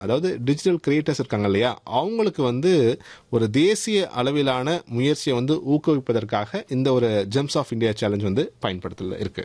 அதாவது digital creators இருக்காங்க இல்லையா அவங்களுக்கு வந்து ஒரு தேசிய அளவிலான முயற்சியை வந்து ஊக்குவிப்பதற்காக இந்த ஒரு ஜெம்ஸ் ஆஃப் இந்தியா சேலஞ்ச் வந்து பயன்படுத்தல இருக்கு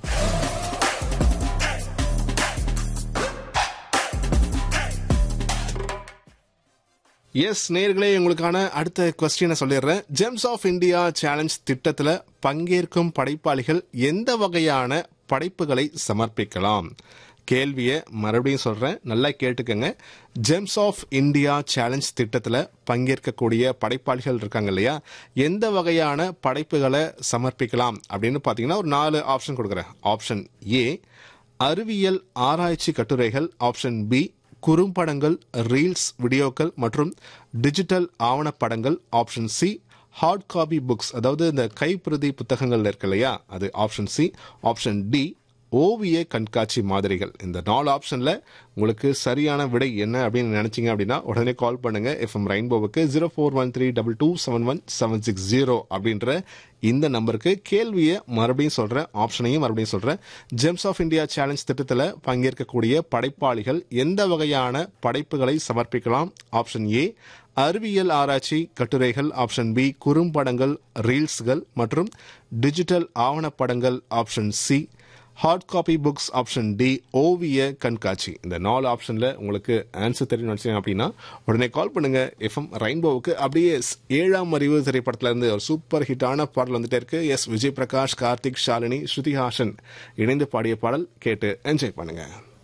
எஸ் நேர்களே உங்களுக்கான அடுத்த கொஸ்டினை சொல்லிடுறேன் ஜெம்ஸ் ஆஃப் இந்தியா சேலஞ்ச் திட்டத்தில் பங்கேற்கும் படைப்பாளிகள் எந்த வகையான படைப்புகளை சமர்ப்பிக்கலாம் கேள்வியை மறுபடியும் சொல்கிறேன் நல்லா கேட்டுக்கங்க ஜெம்ஸ் ஆஃப் இந்தியா சேலஞ்ச் திட்டத்தில் பங்கேற்கக்கூடிய படைப்பாளிகள் இருக்காங்க இல்லையா எந்த வகையான படைப்புகளை சமர்ப்பிக்கலாம் அப்படின்னு பார்த்தீங்கன்னா ஒரு நாலு ஆப்ஷன் கொடுக்குறேன் ஆப்ஷன் ஏ அறிவியல் ஆராய்ச்சி கட்டுரைகள் ஆப்ஷன் பி குறும்படங்கள் ரீல்ஸ் வீடியோக்கள் மற்றும் டிஜிட்டல் ஆவணப்படங்கள் option C hard copy books அதாவது இந்த கைப்பிரதி புத்தகங்கள் இருக்கு இல்லையா அது ஆப்ஷன் சி ஆப்ஷன் டி ஓவிய கண்காட்சி மாதிரிகள் இந்த நாலு ஆப்ஷன்ல உங்களுக்கு சரியான விடை என்ன அப்படின்னு நினைச்சீங்க அப்படின்னா உடனே கால் பண்ணுங்க எஃப்எம் ரெயின்போவுக்கு zero four one three double two seven one seven six zero அப்படின்ற இந்த நம்பருக்கு கேள்வியை மறுபடியும் சொல்றேன் ஆப்ஷனையும் மறுபடியும் சொல்றேன் ஜெம்ஸ் ஆஃப் இந்தியா சேலஞ்ச் திட்டத்தில் பங்கேற்கக்கூடிய படைப்பாளிகள் எந்த வகையான படைப்புகளை சமர்ப்பிக்கலாம் ஆப்ஷன் ஏ அறிவியல் ஆராய்ச்சி கட்டுரைகள் ஆப்ஷன் பி குறும்படங்கள் ரீல்ஸ்கள் மற்றும் டிஜிட்டல் ஆவணப்படங்கள் option C hard copy books option D ஓவிய கண்காட்சி இந்த நாலு ஆப்ஷனில் உங்களுக்கு ஆன்சர் தெரியும் நினச்சிங்க அப்படின்னா உடனே கால் பண்ணுங்க எஃப்எம் ரெயின்போவுக்கு அப்படியே ஏழாம் அறிவு திரைப்படத்துல இருந்து ஒரு சூப்பர் ஹிட்டான பாடல் வந்துட்டே இருக்கு எஸ் விஜய் பிரகாஷ் கார்த்திக் ஷாலினி ஸ்ருதி ஹாசன் இணைந்து பாடிய பாடல் கேட்டு என்ஜாய் பண்ணுங்க